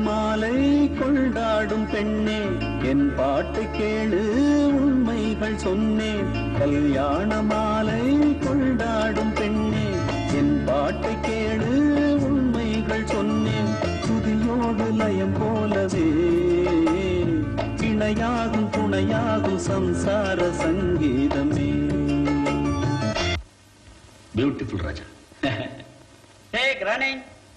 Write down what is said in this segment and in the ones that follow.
மாலை கொண்டாடும் பெண்ணே என் பாட்டு கேளு உண்மைகள் சொன்னேன் கல்யாண மாலை கொண்டாடும் பெண்ணே என் பாட்டு கேளு உண்மைகள் சொன்னேன் துதியோடு லயம் போலவே இணையாகும் துணையாகும் சம்சார சங்கீதமே பியூட்டிஃபுல் ராஜா Take running.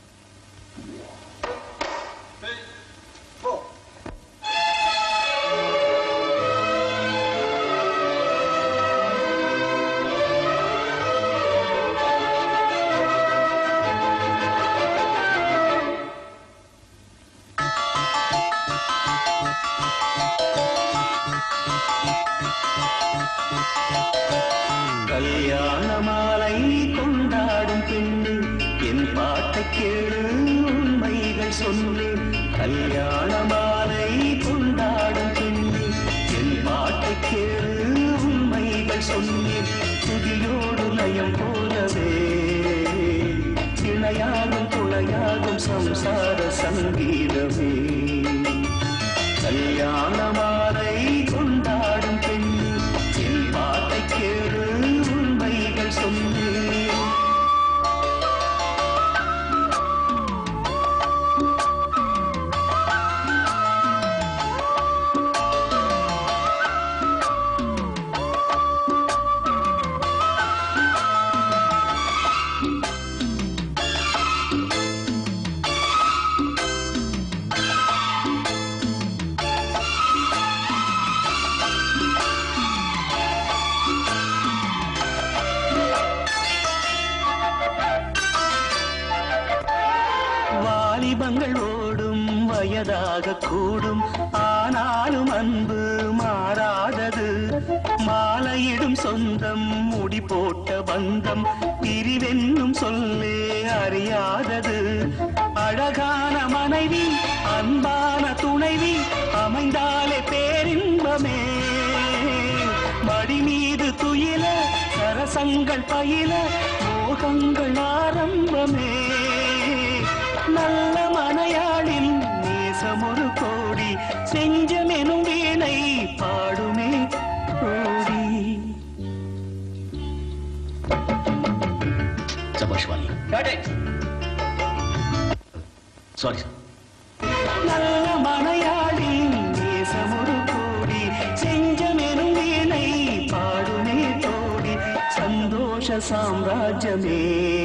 கல்யாண மாலை கொண்டாடும் பெண்ணு என் பாட்டை கேளு உண்மைகள் சொன்னேன் கல்யாண மாலை கொண்டாடும் பெண்ணு என் பாட்டை கேளு உண்மைகள் சொன்னேன் துதியோடு லயம் போலவே இணையாகும் துணையாகும் சம்சார சங்கீதமே கல்யாண மாலை கொண்டாடும் பெண்ணு என் பாட்டை கேளு உண்மைகள் சொன்னேன் வாலிபங்கள் ஓடும் வயதாக கூடும் ஆனாலும் அன்பு மாறாதது மாலையிடும் சொந்தம் முடி போட்ட பந்தம் பிரிவென்னும் சொல்லே அறியாதது அழகான மனைவி அன்பான துணைவி அமைந்தாலே பேரின்பமே மடி மீது துயில சரசங்கள் பயில மோகங்கள் ஆரம்பமே நல்ல மனையாளின் நேசம் ஒரு கோடி செஞ்சமெனும் வீணை பாடுமே கோடி சபாஷ் வாலி Got it. சாரி நல்ல மனையாளின் நேசம் ஒரு கோடி செஞ்சமெனும் வீணை பாடுமே தோடி சந்தோஷ சாம்ராஜ்யமே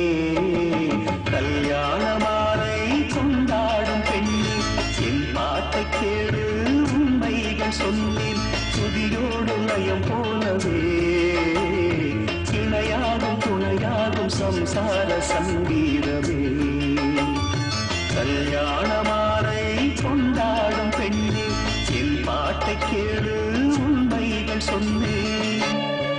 கல்யாண மாலை கொண்டாடும் பெண்ணே என் பாட்டை கேடு உண்மைகள் சொன்னேன் துதியோடு லயம் போலவே இணையாகும் துணையாகும் சம்சார சங்கீதமே கல்யாண மாலை கொண்டாடும் பெண்ணே என் பாட்டை கேளு உண்மைகள் சொன்னேன்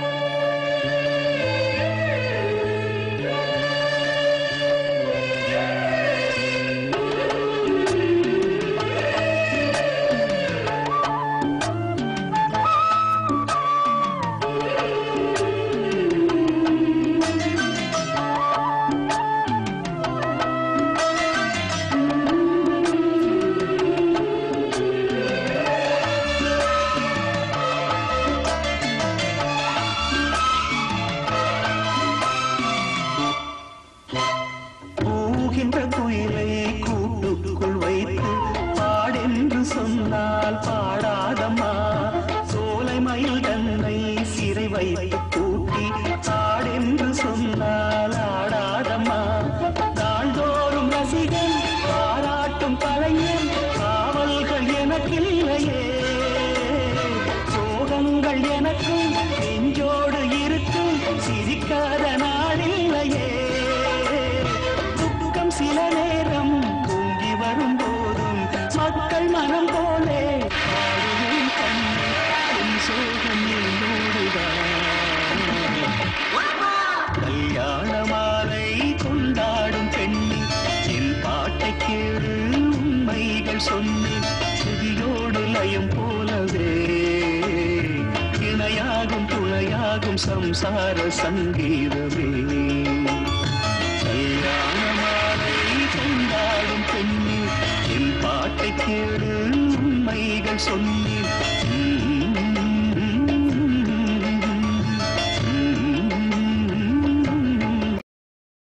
பூகின்ற குயிலை கூட்டுக்குள் வைத்து பாடென்று சொன்னால் பாடாதம்மா சோலை மயில் தன்னை சிறை வைத்து கூட்டி பாடென்று சொன்னால் ஆடாதம்மா நாள்தோறும் ரசிகன் பாராட்டும் கலைஞன் காவல்கள் எனக்கில்லையே சோகங்கள் எனக்கும் நெஞ்சோடு இருக்கும் சிரிக்காத நாளில்லையே துக்கம் சில நேரம் பொங்கி வரும் போதும் மக்கள் மனம் போலே பாடுவேன் கண்ணே என் சோகம் என்னோடுதான் கல்யாண மாலை கொண்டாடும் பெண்ணி என் பாட்டை கேளு உண்மைகள் சொன்னேன் சுதியோடு லயம் போலவே இணையாகும் துணையாகும் சம்சார சங்கீதமே கல்யாண மாலை கொண்டாடும் பெண்ணி என் பாட்டை பாட்டை கேடு உண்மைகள் சொன்னேன் உன்